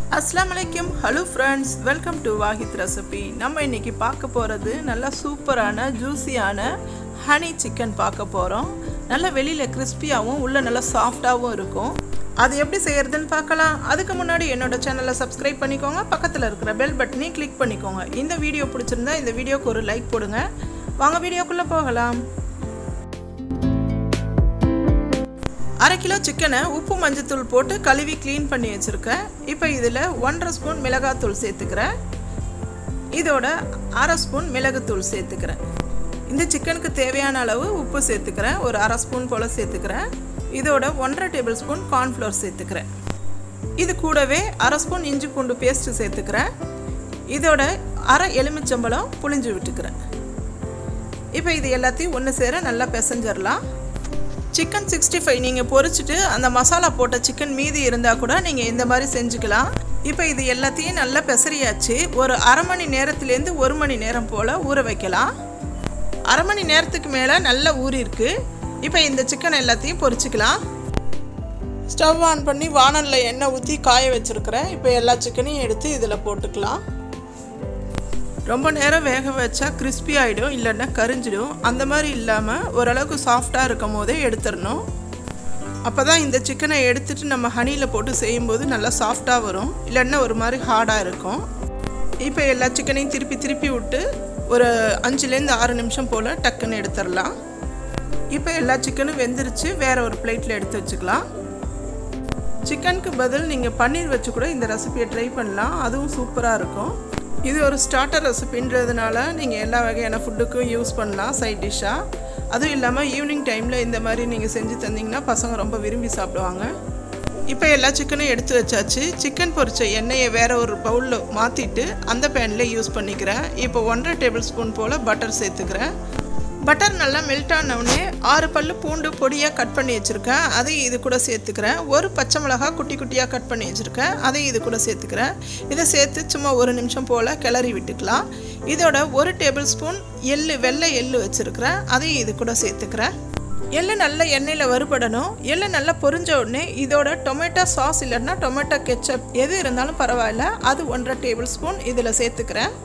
அஸ்லாம் வலைக்கம் hello friends welcome to Wahid recipe நம்ம இன்னைக்கு பார்க்க போகிறது நல்ல சூப்பரான ஜூஸியான ஹனி சிக்கன் பார்க்க போகிறோம் நல்ல வெளியில் கிறிஸ்பியாகவும் உள்ள நல்லா சாஃப்டாகவும் இருக்கும் அது எப்படி செய்யறதுன்னு பார்க்கலாம் அதுக்கு முன்னாடி என்னோட சேனலை சப்ஸ்கிரைப் பண்ணிக்கோங்க பக்கத்தில் இருக்கிற பெல் பட்டனையும் கிளிக் பண்ணிக்கோங்க இந்த வீடியோ பிடிச்சிருந்தா இந்த வீடியோக்கு ஒரு லைக் போடுங்க வாங்க வீடியோக்குள்ளே போகலாம் அரை கிலோ சிக்கனை உப்பு மஞ்சத்தூள் போட்டு கழுவி க்ளீன் பண்ணி வச்சுருக்கேன் இப்போ இதில் ஒன்றரை ஸ்பூன் மிளகாத்தூள் சேர்த்துக்கிறேன் இதோட அரை ஸ்பூன் மிளகுத்தூள் சேர்த்துக்கிறேன் இந்த சிக்கனுக்கு தேவையான அளவு உப்பு சேர்த்துக்கிறேன் ஒரு அரை ஸ்பூன் போல் சேர்த்துக்கிறேன் இதோட ஒன்றரை டேபிள் ஸ்பூன் கார்ன்ஃப்ளவர் சேர்த்துக்கிறேன் இது கூடவே அரை ஸ்பூன் இஞ்சி பூண்டு பேஸ்ட்டு சேர்த்துக்கிறேன் இதோட அரை எலுமிச்சம்பழம் புளிஞ்சு விட்டுக்கிறேன் இப்போ இது எல்லாத்தையும் ஒன்று சேர நல்லா பிசைஞ்சிடலாம் சிக்கன் சிக்ஸ்டி ஃபைவ் நீங்கள் பொரிச்சிட்டு அந்த மசாலா போட்ட சிக்கன் மீதி இருந்தால் கூட நீங்கள் இந்த மாதிரி செஞ்சுக்கலாம் இப்போ இது எல்லாத்தையும் நல்லா பெசரியாச்சு ஒரு அரை மணி நேரத்துலேருந்து ஒரு மணி நேரம் போல் ஊற வைக்கலாம் அரை மணி நேரத்துக்கு மேலே நல்லா ஊறிருக்கு இப்போ இந்த சிக்கன் எல்லாத்தையும் பொரிச்சிக்கலாம் ஸ்டவ் ஆன் பண்ணி வானலில் எண்ணெய் ஊற்றி காய வச்சுருக்கிறேன் இப்போ எல்லா சிக்கனையும் எடுத்து இதில் போட்டுக்கலாம் ரொம்ப நேரம் வேக வச்சா கிறிஸ்பி ஆகிடும் இல்லைன்னா கரிஞ்சிடும் அந்த மாதிரி இல்லாமல் ஓரளவுக்கு சாஃப்டாக இருக்கும் போதே எடுத்துடணும் அப்போ தான் இந்த சிக்கனை எடுத்துகிட்டு நம்ம ஹனியில் போட்டு செய்யும்போது நல்லா சாஃப்டாக வரும் இல்லைன்னா ஒரு மாதிரி ஹார்டாக இருக்கும் இப்போ எல்லா சிக்கனையும் திருப்பி திருப்பி விட்டு ஒரு அஞ்சுலேருந்து ஆறு நிமிஷம் போல் டக்குன்னு எடுத்துடலாம் இப்போ எல்லா சிக்கனும் வெந்துருச்சு வேறு ஒரு பிளேட்டில் எடுத்து வச்சுக்கலாம் சிக்கனுக்கு பதில் நீங்கள் பன்னீர் வச்சு கூட இந்த ரெசிபியை ட்ரை பண்ணலாம் அதுவும் சூப்பராக இருக்கும் இது ஒரு ஸ்டார்டர் ரெசிபின்றதுனால நீங்கள் எல்லா வகையான ஃபுட்டுக்கும் யூஸ் பண்ணலாம் சைட் டிஷ்ஷாக அதுவும் இல்லாமல் ஈவினிங் டைமில் இந்த மாதிரி நீங்கள் செஞ்சு தந்தீங்கன்னா பசங்க ரொம்ப விரும்பி சாப்பிடுவாங்க இப்போ எல்லா சிக்கனும் எடுத்து வச்சாச்சு சிக்கன் பொரிச்ச எண்ணெயை வேறு ஒரு பவுலில் மாற்றிட்டு அந்த பேனில் யூஸ் பண்ணிக்கிறேன் இப்போ ஒன்றரை டேபிள் ஸ்பூன் போல் பட்டர் சேர்த்துக்கிறேன் பட்டர் நல்லா மெல்ட் ஆனவுடனே ஆறு பல் பூண்டு பொடியாக கட் பண்ணி வச்சுருக்கேன் அதையும் இது கூட சேர்த்துக்கிறேன் ஒரு பச்சை மிளகா குட்டி குட்டியாக கட் பண்ணி வச்சுருக்கேன் அதையும் இது கூட சேர்த்துக்கிறேன் இதை சேர்த்து சும்மா ஒரு நிமிஷம் போல் கிளறி விட்டுக்கலாம் இதோட ஒரு டேபிள் ஸ்பூன் எள்ளு வெள்ளை எள்ளு வச்சுருக்கிறேன் அதையும் இது கூட சேர்த்துக்கிறேன் எள்ளு நல்லா எண்ணெயில் வறுபடணும் எள்ளு நல்லா பொரிஞ்ச உடனே இதோட டொமேட்டோ சாஸ் இல்லைன்னா டொமேட்டோ கெச்சப் எது இருந்தாலும் பரவாயில்ல அது ஒன்றரை டேபிள் ஸ்பூன் இதில் சேர்த்துக்கிறேன்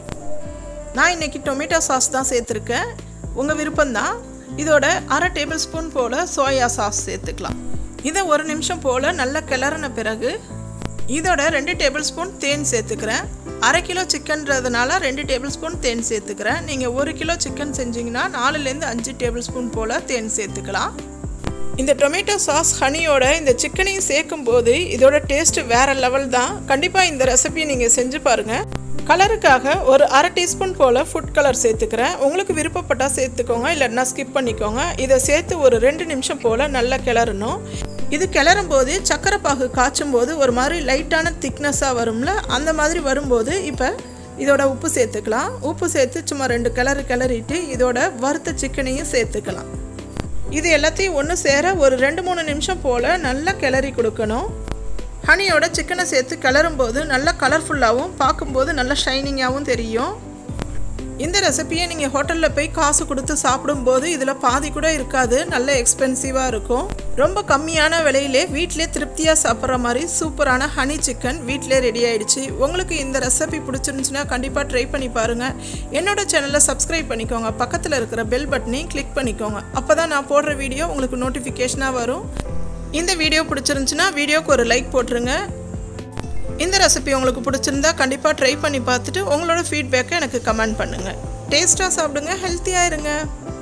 நான் இன்றைக்கி டொமேட்டோ சாஸ் தான் சேர்த்துருக்கேன் உங்கள் விருப்பம்தான் இதோட அரை டேபிள் ஸ்பூன் போல் சோயா சாஸ் சேர்த்துக்கலாம் இதை ஒரு நிமிஷம் போல் நல்லா கிளறின பிறகு இதோட ரெண்டு டேபிள் ஸ்பூன் தேன் சேர்த்துக்கிறேன் அரை கிலோ சிக்கன்றதுனால ரெண்டு டேபிள் ஸ்பூன் தேன் சேர்த்துக்கிறேன் நீங்கள் ஒரு கிலோ சிக்கன் செஞ்சிங்கன்னா நாலுலேருந்து அஞ்சு டேபிள் ஸ்பூன் போல் தேன் சேர்த்துக்கலாம் இந்த டொமேட்டோ சாஸ் ஹனியோட இந்த சிக்கனையும் சேர்க்கும் போது இதோட டேஸ்ட்டு வேறு லெவல் தான் கண்டிப்பாக இந்த ரெசிபியை நீங்கள் செஞ்சு பாருங்கள் கலருக்காக ஒரு அரை டீஸ்பூன் போல் ஃபுட் கலர் சேர்த்துக்கிறேன் உங்களுக்கு விருப்பப்பட்டால் சேர்த்துக்கோங்க இல்லைன்னா ஸ்கிப் பண்ணிக்கோங்க இதை சேர்த்து ஒரு ரெண்டு நிமிஷம் போல் நல்லா கிளறணும் இது கிளறும் போது சக்கரை பாகு காய்ச்சும் போது ஒரு மாதிரி லைட்டான திக்னஸாக வரும்ல அந்த மாதிரி வரும்போது இப்போ இதோட உப்பு சேர்த்துக்கலாம் உப்பு சேர்த்து சும்மா ரெண்டு கிளறு கிளறிட்டு இதோட வறுத்த சிக்கனையும் சேர்த்துக்கலாம் இது எல்லாத்தையும் ஒன்று சேர ஒரு ரெண்டு மூணு நிமிஷம் போல் நல்லா கிளறி கொடுக்கணும் ஹனியோட சிக்கனை சேர்த்து கிளறும் போது நல்லா கலர்ஃபுல்லாகவும் பார்க்கும்போது நல்லா ஷைனிங்காகவும் தெரியும் இந்த ரெசிப்பியை நீங்கள் ஹோட்டலில் போய் காசு கொடுத்து சாப்பிடும்போது இதில் பாதி கூட இருக்காது நல்ல எக்ஸ்பென்சிவாக இருக்கும் ரொம்ப கம்மியான விலையிலே வீட்டிலே திருப்தியாக சாப்பிட்ற மாதிரி சூப்பரான ஹனி சிக்கன் வீட்டிலே ரெடி ஆயிடுச்சு உங்களுக்கு இந்த ரெசிபி பிடிச்சிருந்துச்சுன்னா கண்டிப்பாக ட்ரை பண்ணி பாருங்கள் என்னோட சேனலை சப்ஸ்கிரைப் பண்ணிக்கோங்க பக்கத்தில் இருக்கிற பெல் பட்டனையும் கிளிக் பண்ணிக்கோங்க அப்போ தான் நான் போடுற வீடியோ உங்களுக்கு நோட்டிஃபிகேஷனாக வரும் இந்த வீடியோ பிடிச்சிருந்துச்சுன்னா வீடியோக்கு ஒரு லைக் போட்டுருங்க இந்த ரெசிபி உங்களுக்கு பிடிச்சிருந்தா கண்டிப்பாக ட்ரை பண்ணி பார்த்துட்டு உங்களோட ஃபீட்பேக்கை எனக்கு கமெண்ட் பண்ணுங்கள் டேஸ்ட்டாக சாப்பிடுங்க ஹெல்த்தியாக இருங்க